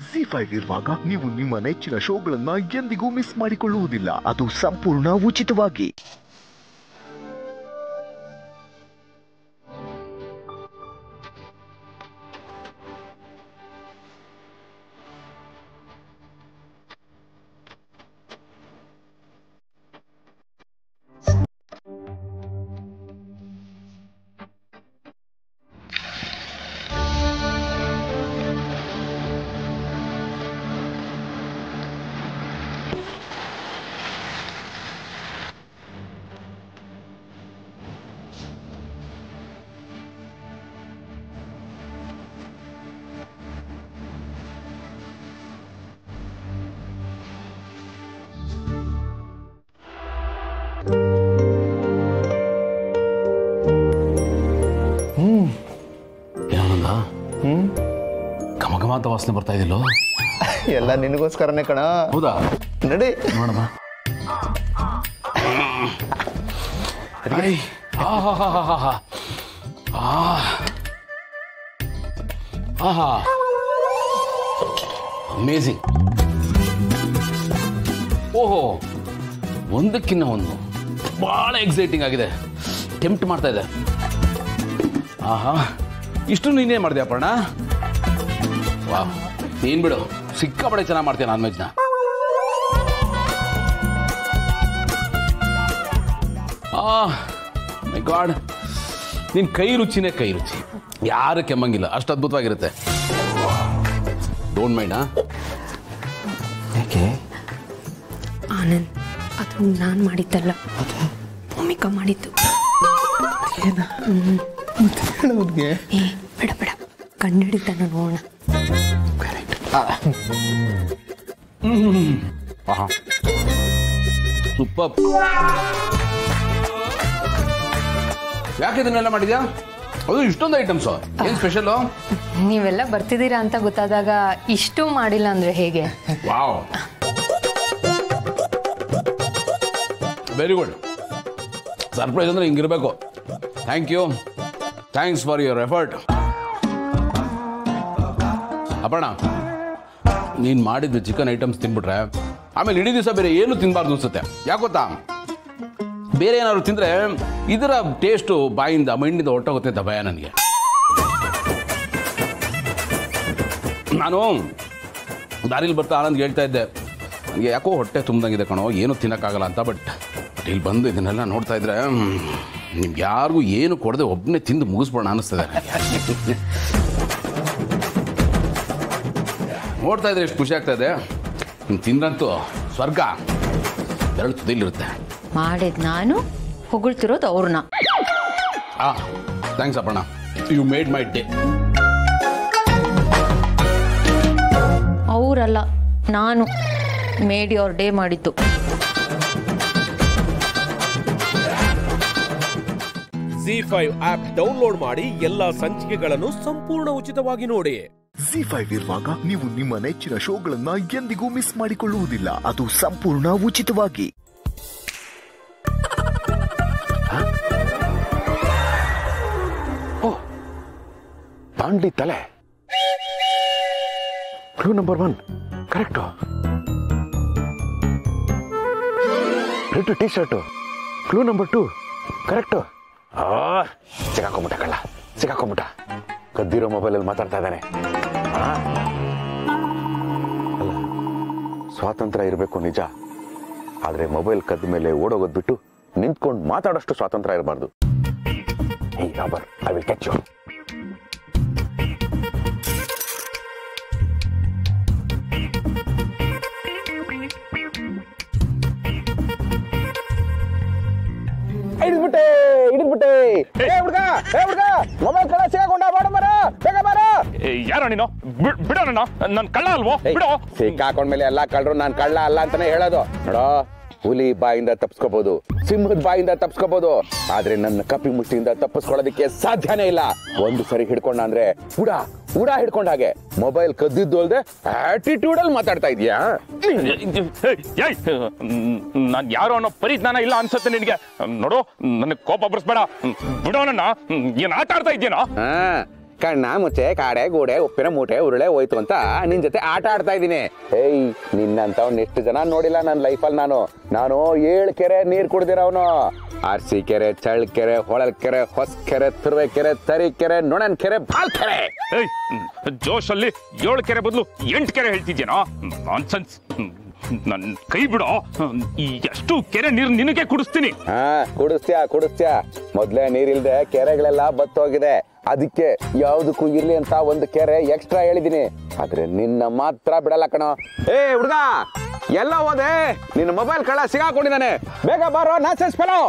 G five ಇರುವಾಗ ನೀವು ನಿಮ್ಮ ನೆಚ್ಚಿನ ಶೋಗಳನ್ನ ಎಂದಿಗೂ ಮಿಸ್ ಮಾಡಿಕೊಳ್ಳುವುದಿಲ್ಲ ಅದು ಸಂಪೂರ್ಣ ಉಚಿತವಾಗಿ ಏನಂದ ಹ್ಮ್ ಘಮ ಘಮ ಅಂತ ವಾಸನೆ ಬರ್ತಾ ಇದಿಲ್ಲೋ ಎಲ್ಲ ನಿನಗೋಸ್ಕರನೇ ಕಣ ಹೌದಾ ನಡಿ ನೋಡಮ್ಮ ಐ, ಆಹಾಹಾಹಾಹಾ. ಆ. ಆಹಾ ಅಮೇಝಿಂಗ್ ಓಹೋ ಒಂದಕ್ಕಿನ್ನ ಒಂದು ಬಹಳ ಎಕ್ಸೈಟಿಂಗ್ ಆಗಿದೆ ಟೆಂಪ್ಟ್ ಮಾಡ್ತಾ ಇದೆ ಆಹಾ ಇಷ್ಟು ನೀನೇ ಮಾಡಿದೆ ಅಪರ್ಣ ವಾ ನೀನ್ ಬಿಡು ಸಿಕ್ಕಾಪಡೆ ಚೆನ್ನಾಗಿ ಮಾಡ್ತೀಯ ನಾನ್ ವೆಜ್ನ ಆ ಮೈ ಗಾಡ್ ನಿನ್ ಕೈ ರುಚಿನೇ ಕೈ ರುಚಿ ಯಾರು ಕೆಮ್ಮಂಗಿಲ್ಲ ಅಷ್ಟು ಅದ್ಭುತವಾಗಿರುತ್ತೆ ಡೋಂಟ್ ಮೈಂಡ್ ಯಾಕೆ ಆನಂದ್ ಅದು ನಾನು ಮಾಡಿದ್ದಲ್ಲ ಭೂಮಿಕಾ ಮಾಡಿದ್ದು ಹೇಳೋದ್ಗೆ ಏ ಬೇಡ ಬೇಡ ಕಣ್ಣಿಡಿತಾನ ನೋಡೋಣ ಸೂಪರ್ ಯಾಕೆ ಇದನ್ನೆಲ್ಲ ಮಾಡಿದ್ಯಾ ಅದು ಇಷ್ಟೊಂದು ಐಟಮ್ಸ್ ಏನ್ ಸ್ಪೆಷಲ್ ನೀವೆಲ್ಲ ಬರ್ತಿದ್ದೀರಾ ಅಂತ ಗೊತ್ತಾದಾಗ ಇಷ್ಟು ಮಾಡಿಲ್ಲ ಅಂದ್ರೆ ಹೇಗೆ ವಾವ್ ವೆರಿ ಗುಡ್ ಸರ್ಪ್ರೈಸ್ ಅಂದ್ರೆ ಹಿಂಗಿರ್ಬೇಕು thank you thanks for your effort Aparna ನೀನು ಮಾಡಿದ ಚಿಕನ್ ಐಟಮ್ಸ್ ತಿನ್ಬಿಟ್ರೆ ಆಮೇಲೆ ಇಡೀ ದಿವಸ ಬೇರೆ ಏನು ತಿನ್ನಬಾರ್ದು ಅನ್ಸುತ್ತೆ ಯಾಕೆ ಗೊತ್ತಾ ಬೇರೆ ಏನಾದ್ರು ತಿಂದ್ರೆ ಇದರ ಟೇಸ್ಟು ಬಾಯಿಂದ ಮೈಂಡಿಂದ ಹೊಟ್ಟೋಗುತ್ತೆ ಅಂತ ಭಯ ನನಗೆ ನಾನು ದಾರಿಲಿ ಬರ್ತಾ ಆನಂದ್ ಹೇಳ್ತಾ ಇದ್ದೆ ನನಗೆ ಯಾಕೋ ಹೊಟ್ಟೆ ತುಂಬ್ದಂಗಿದೆ ಕಣೋ ಏನು ತಿನ್ನಕ್ಕಾಗಲ್ಲ ಅಂತ ಬಟ್ ಇಲ್ಲಿ ಬಂದು ಇದನ್ನೆಲ್ಲ ನೋಡ್ತಾ ಇದ್ರೆ ನಿಮ್ಗೆ ಯಾರಿಗೂ ಏನು ಕೊಡದೆ ಒಬ್ಬನೇ ತಿಂದು ಮುಗಿಸ್ಬೋಣ ಅನಿಸ್ತದೆ ನನಗೆ. ನೋಡ್ತಾ ಇದ್ರೆ ಎಷ್ಟು ಖುಷಿ ಆಗ್ತಾ ಇದೆ ನೀನು ತಿಂದ್ರಂತೂ ಸ್ವರ್ಗ ಎರಡು ತುದಿಲಿರುತ್ತೆ ಮಾಡಿದ್ ನಾನು ಹೊಗಳ್ತಿರೋದು ಅವ್ರನ್ನ ಆ thanks Appanna you made my day ಅವರಲ್ಲ ನಾನು ಮೇಡಿ ಅವ್ರ ಡೇ ಮಾಡಿದ್ದು ಜಿ ಫೈವ್ ಆಪ್ ಡೌನ್ಲೋಡ್ ಮಾಡಿ ಎಲ್ಲಾ ಸಂಚಿಕೆಗಳನ್ನು ಸಂಪೂರ್ಣ ಉಚಿತವಾಗಿ ನೋಡಿ ಜಿ ಫೈವ್ ಇರುವಾಗ ನೀವು ನಿಮ್ಮ ನೆಚ್ಚಿನ ಶೋಗಳನ್ನ ಎಂದಿಗೂ ಮಿಸ್ ಮಾಡಿಕೊಳ್ಳುವುದಿಲ್ಲ ಅದು ಸಂಪೂರ್ಣ ಉಚಿತವಾಗಿ ಬಾಂಡ್ಲಿ ತಲೆ clue number one correct red T shirt clue number two correct ಆ ಸಿಗಾಕೊಂಬಿಟ್ಟ ಕಳ್ಳ ಸಿಗಾಕೊಂಬಿಟ್ಟ ಕದ್ದಿರೋ ಮೊಬೈಲಲ್ಲಿ ಮಾತಾಡ್ತಾ ಇದ್ದಾನೆ ಆ? ಅಲ್ಲ ಸ್ವಾತಂತ್ರ್ಯ ಇರಬೇಕು ನಿಜ ಆದರೆ ಮೊಬೈಲ್ ಕದ್ದ ಮೇಲೆ ಓಡೋಗೋದ್ ಬಿಟ್ಟು ನಿಂತ್ಕೊಂಡು ಮಾತಾಡೋಷ್ಟು ಸ್ವಾತಂತ್ರ್ಯ ಇರಬಾರ್ದು ಹೇ robber I will catch you ಹಿಡಿದ್ಬಿಟ್ಟೆ ಹಿಡಿದ್ಬಿಟ್ಟೆ ಏ ಹುಡ್ಗ ಏ ಹುಡ್ಗ ಮೊಬೈಲ್ ಕಳ್ಳ ಸಿಗಾಕೊಂಡ ಬಾಡ ಮರ ಬೇಗ ಬಾರ ಯಾರ ನೀನು ಬಿಡೋ ನನ್ನ ನನ್ ಕಳ್ಳ ಅಲ್ವೋ ಬಿಡೋ ಸಿಕ್ಕಾಕೊಂಡ್ಮೇಲೆ ಎಲ್ಲಾ ಕಳ್ಳರು ನಾನ್ ಕಳ್ಳ ಅಲ್ಲ ಅಂತಾನೆ ಹೇಳೋದು ನೋಡೋ ಹುಲಿ ಬಾಯಿಂದ ತಪ್ಸ್ಕೋಬಹುದು ಸಿಂಹದ ಬಾಯಿಂದ ತಪ್ಸ್ಕೋಬಹುದು ಆದ್ರೆ ನನ್ನ ಕಪಿ ಮುಷ್ಟಿಯಿಂದ ತಪ್ಪಿಸ್ಕೊಳ್ಳೋದಕ್ಕೆ ಸಾಧ್ಯನೇ ಇಲ್ಲ ಒಂದು ಸರಿ ಹಿಡ್ಕೊಂಡ ಅಂದ್ರೆ ಉಡ ಉಡ ಹಿಡ್ಕೊಂಡ ಹಾಗೆ ಮೊಬೈಲ್ ಕದ್ದಿದ್ದು ಅಲ್ದೆ ಆಟಿಟ್ಯೂಡ್ ಅಲ್ಲಿ ಮಾತಾಡ್ತಾ ಇದೀಯಾ ನಾನ್ ಯಾರೋ ಅನ್ನೋ ಪರಿಜ್ಞಾನ ಇಲ್ಲ ಅನ್ಸುತ್ತೆ ನಿನಗೆ ನೋಡು ನನಗೆ ಕೋಪ ಬರ್ಸ್ಬೇಡ ಬಿಡೋ ನನ್ನ ಏನ್ ಆಟ ಆಡ್ತಾ ಇದ್ದೇನೋ ಹಾ ಕಣ್ಣ ಮುಚ್ಚೆ ಕಾಡೆ ಗೂಡೆ ಉಪ್ಪಿನ ಮೂಟೆ ಉರುಳೆ ಹೋಯ್ತು ಅಂತ ನಿನ್ ಜೊತೆ ಆಟ ಆಡ್ತಾ ಇದ್ದೀನಿ ಏಯ್ ನಿನ್ನಂತವ್ನ ಎಷ್ಟು ಜನ ನೋಡಿಲ್ಲ ನನ್ನ ಲೈಫಲ್ಲಿ ನಾನು ನಾನು ಏಳು ಕೆರೆ ನೀರ್ ಕುಡ್ದಿರೋನು ಆರ್ಸಿ ಕೆರೆ ಚಳ್ ಕೆರೆ ಹೊಳಲ್ ಕೆರೆ ಹೊಸ ಕೆರೆ ತುರುವೆ ಕೆರೆ ತರಿ ಕೆರೆ ನೊಣನ್ ಕೆರೆ ಬಾಲ್ ಕೆರೆ ಏಯ್ ಜೋಶಲ್ಲಿ ಏಳು ಕೆರೆ ಬದಲು ಎಂಟು ಕೆರೆ ಹೇಳ್ತಿದ್ಯೇನೋ ನಾನ್ಸೆನ್ಸ್ ನನ್ನ ಕೈ ಬಿಡೋ ಈ ಎಷ್ಟು ಕೆರೆ ನೀರು ನಿನಗೆ ಕುಡಿಸ್ತೀನಿ ಹಾ ಕುಡಿಸ್ತ್ಯಾ ಕುಡಿಸ್ತ್ಯಾ ಮೊದ್ಲೇ ನೀರಿಲ್ದೆ ಕೆರೆಗಳೆಲ್ಲ ಬತ್ತೋಗಿದೆ ಅದಕ್ಕೆ ಯಾವ್ದಕ್ಕೂ ಇರ್ಲಿ ಅಂತ ಒಂದು ಕೆರೆ ಎಕ್ಸ್ಟ್ರಾ ಹೇಳಿದೀನಿ ಆದ್ರೆ ನಿನ್ನ ಮಾತ್ರ ಬಿಡಲ್ಲ ಕಣೋ ಏ ಹುಡ್ಗ ಎಲ್ಲ ಹೋದೆ ನಿನ್ನ ಮೊಬೈಲ್ ಕಳ್ಳ ಸಿಗಾಕೊಂಡಿದ್ದಾನೆ ಬೇಗ ಬಾರೋ ನಾಸೆಸ್ ಫೆಲೋ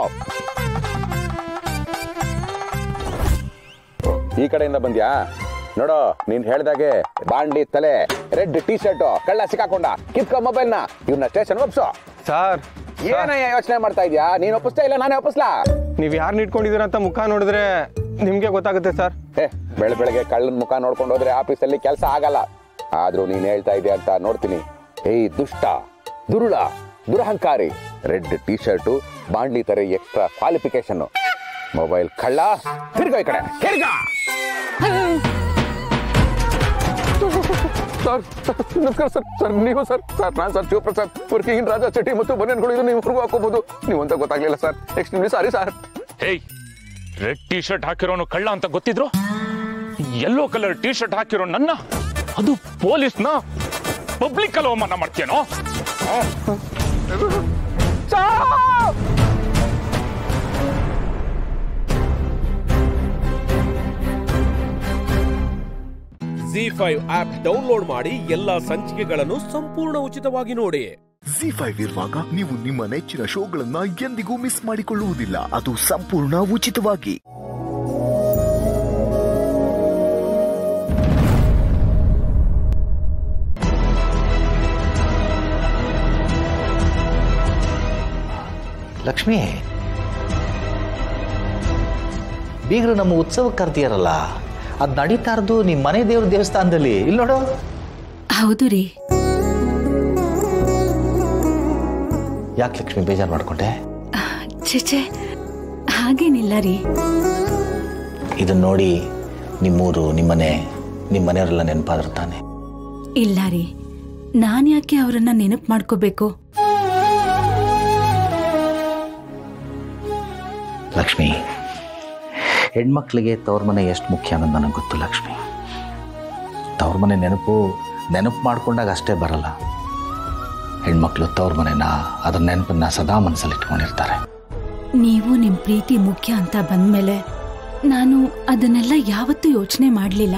ಈ ಕಡೆಯಿಂದ ಬಂದ್ಯಾ ನೋಡು ನೀನ್ ಹೇಳ್ದಾಗೆ ಬಾಂಡ್ಲಿ ತಲೆ ರೆಡ್ ಟೀ ಶರ್ಟ್ ಕಳ್ಳ ಸಿಕ್ಕಾಕೊಂಡ ಕಿತ್ಕೊ ಮೊಬೈಲ್ ನ ಇವ್ನ ಸ್ಟೇಷನ್ ಒಪ್ಸು ಸರ್ ಏನಯ್ಯ ಯೋಚನೆ ಮಾಡ್ತಾ ಇದ್ಯಾ ನೀನ್ ಒಪ್ಪಿಸ್ತಾ ಇಲ್ಲ ನಾನೇ ಒಪ್ಪಿಸ್ಲಾ ನೀವು ಯಾರು ಇಟ್ಕೊಂಡಿದ್ದೀರ ಅಂತ ಮುಖ ನೋಡಿದ್ರೆ ನಿಮಗೆ ಗೊತ್ತಾಗುತ್ತೆ ಸರ್ ಏ ಬೆಳ ಬೆಳಗ್ಗೆ ಕಳ್ಳನ ಮುಖ ನೋಡ್ಕೊಂಡು ಹೋದ್ರೆ ಆಫೀಸಲ್ಲಿ ಕೆಲಸ ಆಗಲ್ಲ ಆದ್ರೂ ನೀನ್ ಹೇಳ್ತಾ ಇದೆಯಾ ಅಂತ ನೋಡ್ತೀನಿ ಏಯ್ ದುಷ್ಟ ದುರುಳ ದುರಹಂಕಾರಿ ರೆಡ್ ಟೀ ಶರ್ಟು ಬಾಂಡ್ಲಿ ತರ ಎಕ್ಸ್ಟ್ರಾ ಕ್ವಾಲಿಫಿಕೇಶನ್ ಮೊಬೈಲ್ ಕಳ್ಳ ತಿರ್ಗ ಈ ಕಡೆ ತಿರ್ಗ ಸರ್ ನಮಸ್ಕಾರ ಸರ್ ಸರ್ ನೀವು ಸರ್ ಸರ್ ನಾನು ಸರ್ ಶಿವಪ್ರಸಾದ್ ವರ್ಕಿಂಗ್ ರಾಜಾ ಚಟಿ ಮತ್ತು ಬನಿಯನ್ಗಳು ಇದು ನೀವು ಹಾಕೋಬಹುದು ನೀವು ಅಂತ ಗೊತ್ತಾಗ್ಲಿಲ್ಲ sir extremely sorry sir hey red T shirt ಹಾಕಿರೋನು ಕಳ್ಳ ಅಂತ ಗೊತ್ತಿದ್ರು ಯೆಲ್ಲೋ ಕಲರ್ ಟಿ ಶರ್ಟ್ ಹಾಕಿರೋ ನನ್ನ ಅದು ಪೊಲೀಸ್ನ ಪಬ್ಲಿಕ್ ಅಲ್ಲಿ ಅವಮಾನ ಮಾಡ್ತೀಯನೋ ಜಿ ಫೈವ್ ಆಪ್ ಡೌನ್ಲೋಡ್ ಮಾಡಿ ಎಲ್ಲಾ ಸಂಚಿಕೆಗಳನ್ನು ಸಂಪೂರ್ಣ ಉಚಿತವಾಗಿ ನೋಡಿ ಜಿ ಫೈವ್ ಇರುವಾಗ ನೀವು ನಿಮ್ಮ ನೆಚ್ಚಿನ ಶೋಗಳನ್ನ ಎಂದಿಗೂ ಮಿಸ್ ಮಾಡಿಕೊಳ್ಳುವುದಿಲ್ಲ ಅದು ಸಂಪೂರ್ಣ ಉಚಿತವಾಗಿ ಲಕ್ಷ್ಮಿ ಬೀಗರು ನಮ್ಮ ಉತ್ಸವಕ್ಕೆ ಕರ್ತೀಯಾರಲ್ಲ ಅದು ನಡೀತಾ ಇರೋದು ನಿಮ್ಮ ಮನೆ ದೇವ್ರ ದೇವಸ್ಥಾನದಲ್ಲಿ ಇಲ್ಲಿ ನೋಡು ಹೌದು ರೀ ಯಾಕೆ ಲಕ್ಷ್ಮಿ ಬೇಜಾರು ಮಾಡ್ಕೊಂಡೆ ಚೇಚೆ ಹಾಗೇನಿಲ್ಲ ರೀ ಇದನ್ನ ನೋಡಿ ನಿಮ್ಮೂರು ನಿಮ್ಮನೆ ನಿಮ್ಮ ಮನೆಯವರೆಲ್ಲ ನೆನಪಾದ್ರು ತಾನೆ ಇಲ್ಲ ರೀ ನಾನ್ ಯಾಕೆ ಅವರನ್ನ ನೆನಪು ಮಾಡ್ಕೋಬೇಕು ಲಕ್ಷ್ಮಿ ಹೆಣ್ಮಕ್ಳಿಗೆ ತವ್ರ ಮನೆ ಎಷ್ಟು ಮುಖ್ಯ ಅನ್ನೋದು ನನಗೆ ಗೊತ್ತು ಲಕ್ಷ್ಮಿ ತವ್ರ ಮನೆ ನೆನಪು ನೆನಪು ಮಾಡ್ಕೊಂಡಾಗ ಅಷ್ಟೇ ಬರಲ್ಲ ಹೆಣ್ಮಕ್ಳು ತವ್ರ ಮನೆನ ಅದ್ರ ನೆನಪನ್ನ ಸದಾ ಮನಸ್ಸಲ್ಲಿ ಇಟ್ಕೊಂಡಿರ್ತಾರೆ ನೀವು ನಿಮ್ ಪ್ರೀತಿ ಮುಖ್ಯ ಅಂತ ಬಂದ್ಮೇಲೆ ನಾನು ಅದನ್ನೆಲ್ಲ ಯಾವತ್ತೂ ಯೋಚನೆ ಮಾಡ್ಲಿಲ್ಲ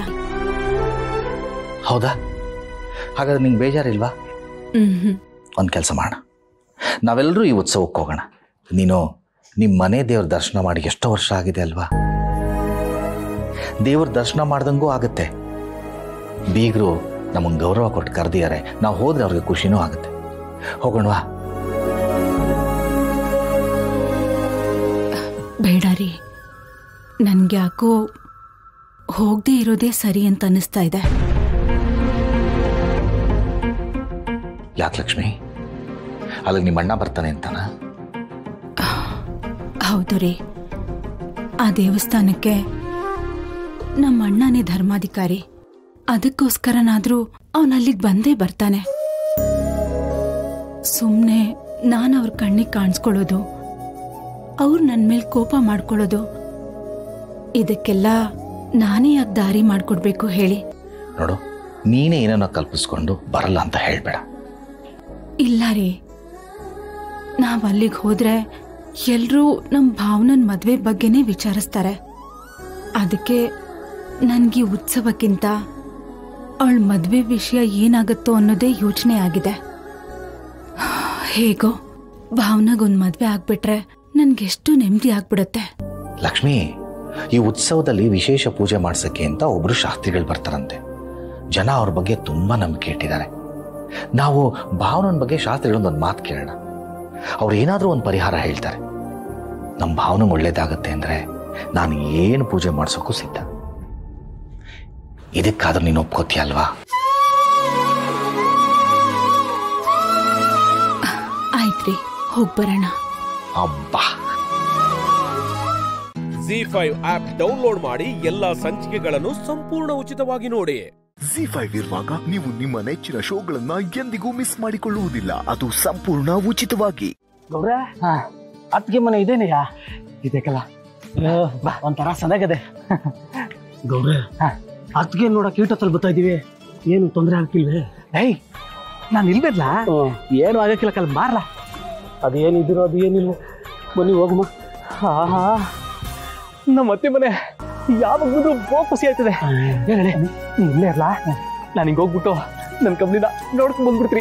ಹೌದಾ ಹಾಗಾದ್ರೆ ನಿಂಗೆ ಬೇಜಾರಿಲ್ವಾ ಹ್ಮ್ ಒಂದು ಕೆಲಸ ಮಾಡೋಣ ನಾವೆಲ್ಲರೂ ಈ ಉತ್ಸವಕ್ಕೆ ಹೋಗೋಣ ನೀನು ನಿಮ್ಮ ಮನೆ ದೇವ್ರ ದರ್ಶನ ಮಾಡಿ ಎಷ್ಟೋ ವರ್ಷ ಆಗಿದೆ ಅಲ್ವಾ ದೇವ್ರ ದರ್ಶನ ಮಾಡ್ದಂಗೂ ಆಗುತ್ತೆ ಬೀಗರು ನಮಗೆ ಗೌರವ ಕೊಟ್ಟು ಕರೆದಿದ್ದಾರೆ ನಾವು ಹೋದ್ರೆ ಅವ್ರಿಗೆ ಖುಷಿನೂ ಆಗುತ್ತೆ ಹೋಗೋಣವಾ ಬೇಡ ರೀ ನನ್ಗೆ ಯಾಕೋ ಹೋಗದೆ ಇರೋದೇ ಸರಿ ಅಂತ ಅನಿಸ್ತಾ ಇದೆ ಯಾಕೆ ಲಕ್ಷ್ಮಿ ಅಲ್ಲಿಗೆ ನಿಮ್ಮ ಅಣ್ಣ ಬರ್ತಾನೆ ಅಂತಾನ ಹೌದು ರೀ ಆ ದೇವಸ್ಥಾನಕ್ಕೆ ನಮ್ಮ ಅಣ್ಣನೇ ಧರ್ಮಾಧಿಕಾರಿ ಅದಕ್ಕೋಸ್ಕರನಾದ್ರೂ ಅವನ್ ಅಲ್ಲಿಗೆ ಬಂದೇ ಬರ್ತಾನೆ ಸುಮ್ಮನೆ ನಾನು ಅವ್ರ ಕಣ್ಣಿಗೆ ಕಾಣಿಸ್ಕೊಳ್ಳೋದು ಅವ್ರು ನನ್ನ ಮೇಲೆ ಕೋಪ ಮಾಡ್ಕೊಳ್ಳೋದು ಇದಕ್ಕೆಲ್ಲ ನಾನೇ ಯಾಕೆ ದಾರಿ ಮಾಡ್ಕೊಡ್ಬೇಕು ಹೇಳಿ ನೋಡು ನೀನೇ ಏನನ್ನ ಕಲ್ಪಿಸ್ಕೊಂಡು ಬರಲ್ಲ ಅಂತ ಹೇಳ್ಬೇಡ ಇಲ್ಲ ರೀ ನಾವ್ ಅಲ್ಲಿಗೆ ಹೋದ್ರೆ ಎಲ್ರೂ ನಮ್ ಭಾವನನ್ ಮದ್ವೆ ಬಗ್ಗೆನೇ ವಿಚಾರಿಸ್ತಾರೆ ಅದಕ್ಕೆ ನನ್ಗೆ ಈ ಉತ್ಸವಕ್ಕಿಂತ ಅವಳ ಮದ್ವೆ ವಿಷಯ ಏನಾಗುತ್ತೋ ಅನ್ನೋದೇ ಯೋಚನೆ ಆಗಿದೆ ಹೇಗೋ ಭಾವನಾಗೊಂದ್ ಮದ್ವೆ ಆಗ್ಬಿಟ್ರೆ ನನ್ಗೆಷ್ಟು ನೆಮ್ಮದಿ ಆಗ್ಬಿಡತ್ತೆ ಲಕ್ಷ್ಮಿ ಈ ಉತ್ಸವದಲ್ಲಿ ವಿಶೇಷ ಪೂಜೆ ಮಾಡ್ಸಕ್ಕೆ ಅಂತ ಒಬ್ರು ಶಾಸ್ತ್ರಿಗಳು ಬರ್ತಾರಂತೆ ಜನ ಅವ್ರ ಬಗ್ಗೆ ತುಂಬಾ ನಂಬಿಕೆ ಇಟ್ಟಿದ್ದಾರೆ ನಾವು ಭಾವನನ ಬಗ್ಗೆ ಶಾಸ್ತ್ರಿಗಳೊಂದೊಂದು ಮಾತು ಕೇಳೋಣ ಅವ್ರು ಏನಾದರೂ ಒಂದು ಪರಿಹಾರ ಹೇಳ್ತಾರೆ ನಮ್ಮ ಭಾವನೆ ಒಳ್ಳೇದಾಗತ್ತೆ ಅಂದ್ರೆ ನಾನು ಏನು ಪೂಜೆ ಮಾಡ್ಸೋಕ್ಕೂ ಸಿದ್ಧ ಇದಕ್ಕಾದ್ರೂ ನೀನು ಒಪ್ಕೋತೀಯ ಅಲ್ವಾ ಆಯ್ತ್ರಿ ಹೋಗ್ಬರೋಣ ಅಬ್ಬಾ ಜಿ ಫೈವ್ ಆಪ್ ಡೌನ್ಲೋಡ್ ಮಾಡಿ ಎಲ್ಲಾ ಸಂಚಿಕೆಗಳನ್ನು ಸಂಪೂರ್ಣ ಉಚಿತವಾಗಿ ನೋಡಿ ಜಿ ಫೈವ್ ಇರುವಾಗ ನೀವು ನಿಮ್ಮ ನೆಚ್ಚಿನ ಶೋಗಳನ್ನ ಎಂದಿಗೂ ಮಿಸ್ ಮಾಡಿಕೊಳ್ಳುವುದಿಲ್ಲ ಅದು ಸಂಪೂರ್ಣ ಉಚಿತವಾಗಿ ಗೌರ ಅತ್ತಿಗೆ ಮನೆ ಇದೇನೆಯಾ ಇದಕ್ಕಲ್ಲ ಒಂಥರ ಸದಾಗದೆ ಗೌರ ಅತ್ತಿಗೆ ನೋಡಕ್ ಕೀಟತ್ತಲ್ಲಿ ಬರ್ತಾ ಇದೀವಿ ಏನು ತೊಂದರೆ ಆಗ್ತಿಲ್ವೇ ಏಯ್ ನಾನು ಇಲ್ಬೇಡ್ಲಾ ಏನು ಆಗಕ್ಕಿಲ್ಲ ಕಲ್ ಮಾರ್ಲ ಅದೇನಿದ್ರು ಅದು ಏನಿಲ್ಲ ಬನ್ನಿ ಹೋಗಮ್ಮ ಆಹಾ ನಮ್ಮ ಅತ್ತೆ ಮನೆ ಯಾವಾಗ ಬಂದ್ರು ಬೋ ಖುಷಿ ಆಯ್ತದೆ ಹೇಳಿ ನೀ ಇಲ್ಲೇ ಇರ್ಲಾ ನಾನು ಹಿಂಗೆ ಹೋಗ್ಬಿಟ್ಟು ನನ್ನ ಕಂಪ್ನಿನ ನೋಡ್ಕೊಂಡ್ ಬಂದ್ಬಿಡ್ತೀರಿ